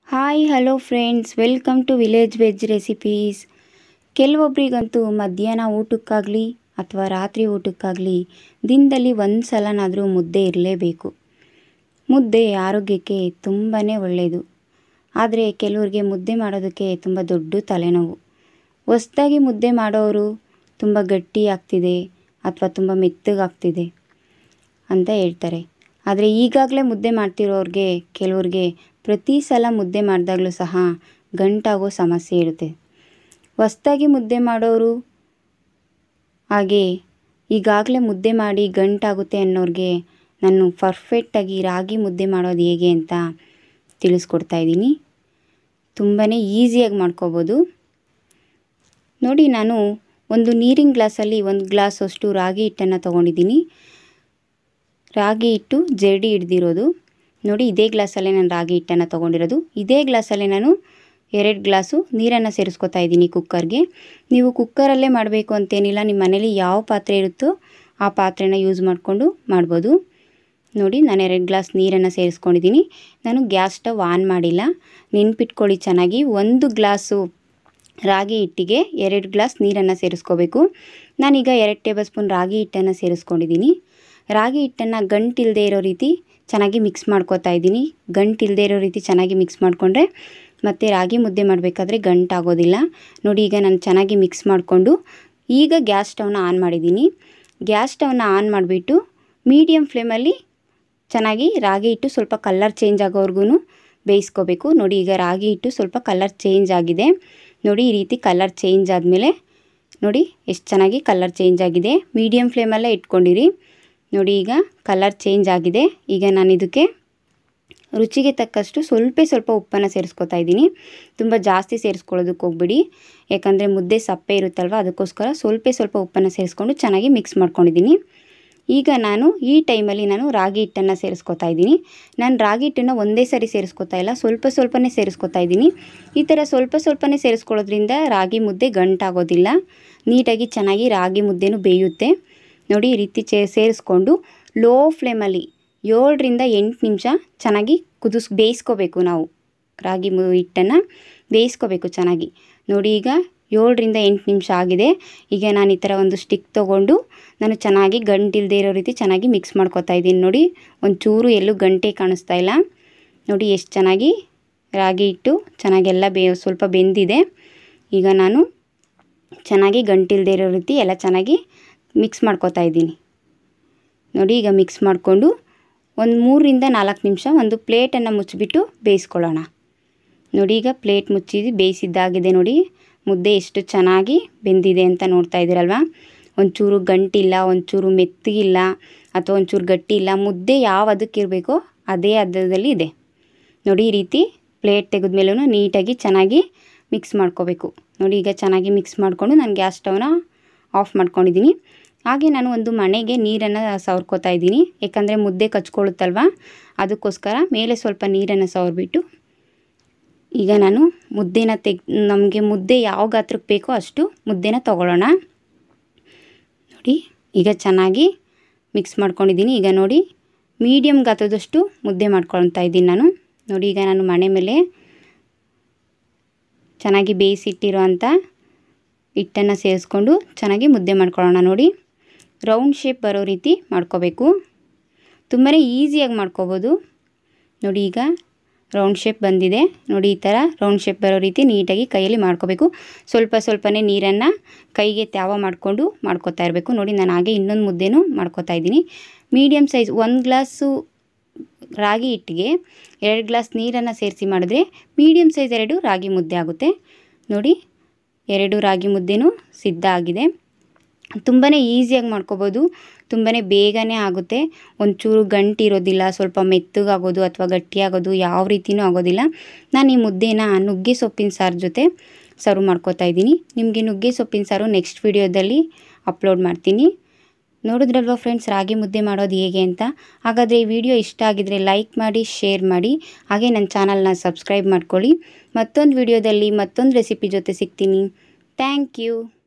hi hello friends welcome to village veg recipes ಕೆಲವೊಬ್ರಿಗಂತೂ ಮಧ್ಯಾಹ್ನ ಊಟಕ್ಕಾಗಲಿ ಅಥವಾ ರಾತ್ರಿ ಊಟಕ್ಕಾಗಲಿ ದಿನದಲ್ಲಿ ಒಂದು ಸಲನಾದರೂ ಮುದ್ದೆ ಇರಲೇಬೇಕು ಮುದ್ದೆ ಆರೋಗ್ಯಕ್ಕೆ ತುಂಬಾ ಒಳ್ಳೆಯದು ಆದರೆ ಕೆಲವ್ರಿಗೆ ಮುದ್ದೆ ಮಾಡೋದಕ್ಕೆ ತುಂಬ ದೊಡ್ಡ ತಲೆನೋವು ಹೊಸ್ದಾಗಿ ಮುದ್ದೆ ಮಾಡೋರು ತುಂಬ ಗಟ್ಟಿ ಆಗ್ತಿದೆ ಅಥವಾ ತುಂಬ ಮೆತ್ತಗಾಗ್ತಿದೆ ಅಂತ ಹೇಳ್ತಾರೆ ಆದರೆ ಈಗಾಗಲೇ ಮುದ್ದೆ ಮಾಡ್ತಿರೋರಿಗೆ ಕೆಲವ್ರಿಗೆ ಪ್ರತಿ ಸಲ ಮುದ್ದೆ ಮಾಡಿದಾಗಲೂ ಸಹ ಗಂಟಾಗೋ ಸಮಸ್ಯೆ ಇರುತ್ತೆ ಹೊಸ್ದಾಗಿ ಮುದ್ದೆ ಮಾಡೋರು ಹಾಗೆ ಈಗಾಗಲೇ ಮುದ್ದೆ ಮಾಡಿ ಗಂಟಾಗುತ್ತೆ ಅನ್ನೋರಿಗೆ ನಾನು ಪರ್ಫೆಕ್ಟಾಗಿ ರಾಗಿ ಮುದ್ದೆ ಮಾಡೋದು ಹೇಗೆ ಅಂತ ತಿಳಿಸ್ಕೊಡ್ತಾ ಇದ್ದೀನಿ ತುಂಬಾ ಈಸಿಯಾಗಿ ಮಾಡ್ಕೋಬೋದು ನೋಡಿ ನಾನು ಒಂದು ನೀರಿನ ಗ್ಲಾಸಲ್ಲಿ ಒಂದು ಗ್ಲಾಸಷ್ಟು ರಾಗಿ ಹಿಟ್ಟನ್ನು ತೊಗೊಂಡಿದ್ದೀನಿ ರಾಗಿ ಹಿಟ್ಟು ಜರಡಿ ಹಿಡ್ದಿರೋದು ನೋಡಿ ಇದೇ ಗ್ಲಾಸಲ್ಲೇ ನಾನು ರಾಗಿ ಹಿಟ್ಟನ್ನು ತೊಗೊಂಡಿರೋದು ಇದೇ ಗ್ಲಾಸಲ್ಲೇ ನಾನು ಎರಡು ಗ್ಲಾಸು ನೀರನ್ನು ಸೇರಿಸ್ಕೊತಾ ಇದ್ದೀನಿ ಕುಕ್ಕರ್ಗೆ ನೀವು ಕುಕ್ಕರಲ್ಲೇ ಮಾಡಬೇಕು ಅಂತೇನಿಲ್ಲ ನಿಮ್ಮ ಮನೇಲಿ ಯಾವ ಪಾತ್ರೆ ಇರುತ್ತೋ ಆ ಪಾತ್ರೆನ ಯೂಸ್ ಮಾಡಿಕೊಂಡು ಮಾಡ್ಬೋದು ನೋಡಿ ನಾನು ಎರಡು ಗ್ಲಾಸ್ ನೀರನ್ನು ಸೇರಿಸ್ಕೊಂಡಿದ್ದೀನಿ ನಾನು ಗ್ಯಾಸ್ ಸ್ಟವ್ ಆನ್ ಮಾಡಿಲ್ಲ ನೆನ್ಪಿಟ್ಕೊಳ್ಳಿ ಚೆನ್ನಾಗಿ ಒಂದು ಗ್ಲಾಸು ರಾಗಿ ಹಿಟ್ಟಿಗೆ ಎರಡು ಗ್ಲಾಸ್ ನೀರನ್ನು ಸೇರಿಸ್ಕೋಬೇಕು ನಾನೀಗ ಎರಡು ಟೇಬಲ್ ಸ್ಪೂನ್ ರಾಗಿ ಹಿಟ್ಟನ್ನು ಸೇರಿಸ್ಕೊಂಡಿದ್ದೀನಿ ರಾಗಿ ಹಿಟ್ಟನ್ನು ಗಂಟಿಲ್ಲದೆ ಇರೋ ರೀತಿ ಚೆನ್ನಾಗಿ ಮಿಕ್ಸ್ ಮಾಡ್ಕೋತಾ ಇದ್ದೀನಿ ಗಂಟಿಲ್ಲದೆ ಇರೋ ರೀತಿ ಚೆನ್ನಾಗಿ ಮಿಕ್ಸ್ ಮಾಡಿಕೊಂಡ್ರೆ ಮತ್ತು ರಾಗಿ ಮುದ್ದೆ ಮಾಡಬೇಕಾದ್ರೆ ಗಂಟಾಗೋದಿಲ್ಲ ನೋಡಿ ಈಗ ನಾನು ಚೆನ್ನಾಗಿ ಮಿಕ್ಸ್ ಮಾಡಿಕೊಂಡು ಈಗ ಗ್ಯಾಸ್ ಸ್ಟವ್ನ ಆನ್ ಮಾಡಿದ್ದೀನಿ ಗ್ಯಾಸ್ ಸ್ಟವ್ನ ಆನ್ ಮಾಡಿಬಿಟ್ಟು ಮೀಡಿಯಮ್ ಫ್ಲೇಮಲ್ಲಿ ಚೆನ್ನಾಗಿ ರಾಗಿ ಹಿಟ್ಟು ಸ್ವಲ್ಪ ಕಲ್ಲರ್ ಚೇಂಜ್ ಆಗೋವರೆಗೂ ಬೇಯಿಸ್ಕೋಬೇಕು ನೋಡಿ ಈಗ ರಾಗಿ ಹಿಟ್ಟು ಸ್ವಲ್ಪ ಕಲರ್ ಚೇಂಜ್ ಆಗಿದೆ ನೋಡಿ ಈ ರೀತಿ ಕಲರ್ ಚೇಂಜ್ ಆದಮೇಲೆ ನೋಡಿ ಎಷ್ಟು ಚೆನ್ನಾಗಿ ಕಲರ್ ಚೇಂಜ್ ಆಗಿದೆ ಮೀಡಿಯಮ್ ಫ್ಲೇಮಲ್ಲೇ ಇಟ್ಕೊಂಡಿರಿ ನೋಡಿ ಈಗ ಕಲರ್ ಚೇಂಜ್ ಆಗಿದೆ ಈಗ ನಾನು ಇದಕ್ಕೆ ರುಚಿಗೆ ತಕ್ಕಷ್ಟು ಸ್ವಲ್ಪ ಸ್ವಲ್ಪ ಉಪ್ಪನ್ನು ಸೇರಿಸ್ಕೊತಾ ಇದ್ದೀನಿ ತುಂಬ ಜಾಸ್ತಿ ಸೇರಿಸ್ಕೊಳ್ಳೋದಕ್ಕೆ ಹೋಗ್ಬಿಡಿ ಯಾಕಂದರೆ ಮುದ್ದೆ ಸಪ್ಪೆ ಇರುತ್ತಲ್ವ ಅದಕ್ಕೋಸ್ಕರ ಸ್ವಲ್ಪ ಸ್ವಲ್ಪ ಉಪ್ಪನ್ನು ಸೇರಿಸ್ಕೊಂಡು ಚೆನ್ನಾಗಿ ಮಿಕ್ಸ್ ಮಾಡ್ಕೊಂಡಿದ್ದೀನಿ ಈಗ ನಾನು ಈ ಟೈಮಲ್ಲಿ ನಾನು ರಾಗಿ ಹಿಟ್ಟನ್ನು ಸೇರಿಸ್ಕೊತಾ ಇದ್ದೀನಿ ನಾನು ರಾಗಿ ಹಿಟ್ಟನ್ನು ಒಂದೇ ಸರಿ ಸೇರಿಸ್ಕೊತಾ ಇಲ್ಲ ಸ್ವಲ್ಪ ಸ್ವಲ್ಪನೇ ಸೇರಿಸ್ಕೊತಾ ಇದ್ದೀನಿ ಈ ಥರ ಸ್ವಲ್ಪ ಸ್ವಲ್ಪನೇ ಸೇರಿಸ್ಕೊಳ್ಳೋದ್ರಿಂದ ರಾಗಿ ಮುದ್ದೆ ಗಂಟಾಗೋದಿಲ್ಲ ನೀಟಾಗಿ ಚೆನ್ನಾಗಿ ರಾಗಿ ಮುದ್ದೆನೂ ಬೇಯುತ್ತೆ ನೋಡಿ ಈ ರೀತಿ ಚೇ ಸೇರಿಸ್ಕೊಂಡು ಲೋ ಫ್ಲೇಮಲ್ಲಿ ಏಳರಿಂದ ಎಂಟು ನಿಮಿಷ ಚೆನ್ನಾಗಿ ಕುದಿಸ್ ಬೇಯಿಸ್ಕೋಬೇಕು ನಾವು ರಾಗಿ ಮು ಹಿಟ್ಟನ್ನು ಬೇಯಿಸ್ಕೋಬೇಕು ಚೆನ್ನಾಗಿ ನೋಡಿ ಈಗ ಏಳರಿಂದ ಎಂಟು ನಿಮಿಷ ಆಗಿದೆ ಈಗ ನಾನು ಈ ಥರ ಒಂದು ಸ್ಟಿಕ್ ತೊಗೊಂಡು ನಾನು ಚೆನ್ನಾಗಿ ಗಂಟಿಲ್ಲದೆ ಇರೋ ರೀತಿ ಚೆನ್ನಾಗಿ ಮಿಕ್ಸ್ ಮಾಡ್ಕೊತಾ ಇದ್ದೀನಿ ನೋಡಿ ಒಂಚೂರು ಎಲ್ಲೂ ಗಂಟೆ ಕಾಣಿಸ್ತಾ ಇಲ್ಲ ನೋಡಿ ಎಷ್ಟು ಚೆನ್ನಾಗಿ ರಾಗಿ ಹಿಟ್ಟು ಚೆನ್ನಾಗೆಲ್ಲ ಬೇ ಸ್ವಲ್ಪ ಬೆಂದಿದೆ ಈಗ ನಾನು ಚೆನ್ನಾಗಿ ಗಂಟಿಲ್ಲದೆ ಇರೋ ರೀತಿ ಎಲ್ಲ ಚೆನ್ನಾಗಿ ಮಿಕ್ಸ್ ಮಾಡ್ಕೊತಾ ಇದ್ದೀನಿ ನೋಡಿ ಈಗ ಮಿಕ್ಸ್ ಮಾಡಿಕೊಂಡು ಒಂದು ಮೂರರಿಂದ ನಾಲ್ಕು ನಿಮಿಷ ಒಂದು ಪ್ಲೇಟನ್ನು ಮುಚ್ಚಿಬಿಟ್ಟು ಬೇಯಿಸ್ಕೊಳ್ಳೋಣ ನೋಡಿ ಈಗ ಪ್ಲೇಟ್ ಮುಚ್ಚಿ ಬೇಯಿಸಿದ್ದಾಗಿದೆ ನೋಡಿ ಮುದ್ದೆ ಎಷ್ಟು ಚೆನ್ನಾಗಿ ಬೆಂದಿದೆ ಅಂತ ನೋಡ್ತಾ ಇದ್ದೀರಲ್ವ ಒಂಚೂರು ಗಂಟಿಲ್ಲ ಒಂಚೂರು ಮೆತ್ತಗಿಲ್ಲ ಅಥವಾ ಒಂಚೂರು ಗಟ್ಟಿ ಇಲ್ಲ ಮುದ್ದೆ ಯಾವ ಅದಕ್ಕಿರಬೇಕೋ ಅದೇ ಅದದಲ್ಲಿ ಇದೆ ನೋಡಿ ಈ ರೀತಿ ಪ್ಲೇಟ್ ತೆಗೆದ್ಮೇಲೂ ನೀಟಾಗಿ ಚೆನ್ನಾಗಿ ಮಿಕ್ಸ್ ಮಾಡ್ಕೋಬೇಕು ನೋಡಿ ಈಗ ಚೆನ್ನಾಗಿ ಮಿಕ್ಸ್ ಮಾಡಿಕೊಂಡು ನಾನು ಗ್ಯಾಸ್ ಸ್ಟವ್ನ ಆಫ್ ಮಾಡ್ಕೊಂಡಿದ್ದೀನಿ ಹಾಗೆ ನಾನು ಒಂದು ಮನೆಗೆ ನೀರನ್ನು ಸವರ್ಕೋತಾ ಇದ್ದೀನಿ ಯಾಕಂದರೆ ಮುದ್ದೆ ಕಚ್ಕೊಳ್ಳುತ್ತಲ್ವ ಅದಕ್ಕೋಸ್ಕರ ಮೇಲೆ ಸ್ವಲ್ಪ ನೀರನ್ನು ಸವರ್ಬಿಟ್ಟು ಈಗ ನಾನು ಮುದ್ದೆನ ತೆಗ್ ನಮಗೆ ಮುದ್ದೆ ಯಾವ ಗಾತ್ರಕ್ಕೆ ಬೇಕೋ ಅಷ್ಟು ಮುದ್ದೆನ ತೊಗೊಳ್ಳೋಣ ನೋಡಿ ಈಗ ಚೆನ್ನಾಗಿ ಮಿಕ್ಸ್ ಮಾಡ್ಕೊಂಡಿದ್ದೀನಿ ಈಗ ನೋಡಿ ಮೀಡಿಯಮ್ ಗಾತ್ರದಷ್ಟು ಮುದ್ದೆ ಮಾಡ್ಕೊಳ್ತಾ ಇದ್ದೀನಿ ನಾನು ನೋಡಿ ಈಗ ನಾನು ಮನೆ ಮೇಲೆ ಚೆನ್ನಾಗಿ ಬೇಯಿಸಿಟ್ಟಿರೋ ಅಂಥ ಹಿಟ್ಟನ್ನು ಸೇರಿಸ್ಕೊಂಡು ಚೆನ್ನಾಗಿ ಮುದ್ದೆ ಮಾಡ್ಕೊಳ್ಳೋಣ ನೋಡಿ ರೌಂಡ್ ಶೇಪ್ ಬರೋ ರೀತಿ ಮಾಡ್ಕೋಬೇಕು ತುಂಬಾ ಈಸಿಯಾಗಿ ಮಾಡ್ಕೋಬೋದು ನೋಡಿ ಈಗ ರೌಂಡ್ ಶೇಪ್ ಬಂದಿದೆ ನೋಡಿ ಈ ಥರ ರೌಂಡ್ ಶೇಪ್ ಬರೋ ರೀತಿ ನೀಟಾಗಿ ಕೈಯಲ್ಲಿ ಮಾಡ್ಕೋಬೇಕು ಸ್ವಲ್ಪ ಸ್ವಲ್ಪನೇ ನೀರನ್ನು ಕೈಗೆ ತ್ಯಾವ ಮಾಡಿಕೊಂಡು ಮಾಡ್ಕೋತಾ ಇರಬೇಕು ನೋಡಿ ನಾನು ಹಾಗೆ ಇನ್ನೊಂದು ಮುದ್ದೆನೂ ಮಾಡ್ಕೋತಾ ಇದ್ದೀನಿ ಮೀಡಿಯಮ್ ಸೈಜ್ ಒಂದು ಗ್ಲಾಸು ರಾಗಿ ಹಿಟ್ಟಿಗೆ ಎರಡು ಗ್ಲಾಸ್ ನೀರನ್ನು ಸೇರಿಸಿ ಮಾಡಿದ್ರೆ ಮೀಡಿಯಮ್ ಸೈಜ್ ಎರಡು ರಾಗಿ ಮುದ್ದೆ ಆಗುತ್ತೆ ನೋಡಿ ಎರಡು ರಾಗಿ ಮುದ್ದೆನೂ ಸಿದ್ಧ ಆಗಿದೆ ತುಂಬಾ ಈಸಿಯಾಗಿ ಮಾಡ್ಕೋಬೋದು ತುಂಬಾ ಬೇಗನೆ ಆಗುತ್ತೆ ಒಂಚೂರು ಗಂಟು ಇರೋದಿಲ್ಲ ಸ್ವಲ್ಪ ಮೆತ್ತಗಾಗೋದು ಅಥವಾ ಗಟ್ಟಿಯಾಗೋದು ಯಾವ ರೀತಿಯೂ ಆಗೋದಿಲ್ಲ ನಾನು ಈ ಮುದ್ದೆನ ನುಗ್ಗೆ ಸೊಪ್ಪಿನ ಸಾರು ಜೊತೆ ಸರ್ವ್ ಮಾಡ್ಕೋತಾ ಇದ್ದೀನಿ ನಿಮಗೆ ನುಗ್ಗೆ ಸೊಪ್ಪಿನ ಸಾರು ನೆಕ್ಸ್ಟ್ ವಿಡಿಯೋದಲ್ಲಿ ಅಪ್ಲೋಡ್ ಮಾಡ್ತೀನಿ ನೋಡಿದ್ರಲ್ವ ಫ್ರೆಂಡ್ಸ್ ರಾಗಿ ಮುದ್ದೆ ಮಾಡೋದು ಹೇಗೆ ಅಂತ ಹಾಗಾದರೆ ಈ ವಿಡಿಯೋ ಇಷ್ಟ ಆಗಿದರೆ ಲೈಕ್ ಮಾಡಿ ಶೇರ್ ಮಾಡಿ ಹಾಗೆ ನನ್ನ ಚಾನಲ್ನ ಸಬ್ಸ್ಕ್ರೈಬ್ ಮಾಡ್ಕೊಳ್ಳಿ ಮತ್ತೊಂದು ವಿಡಿಯೋದಲ್ಲಿ ಮತ್ತೊಂದು ರೆಸಿಪಿ ಜೊತೆ ಸಿಗ್ತೀನಿ ಥ್ಯಾಂಕ್ ಯು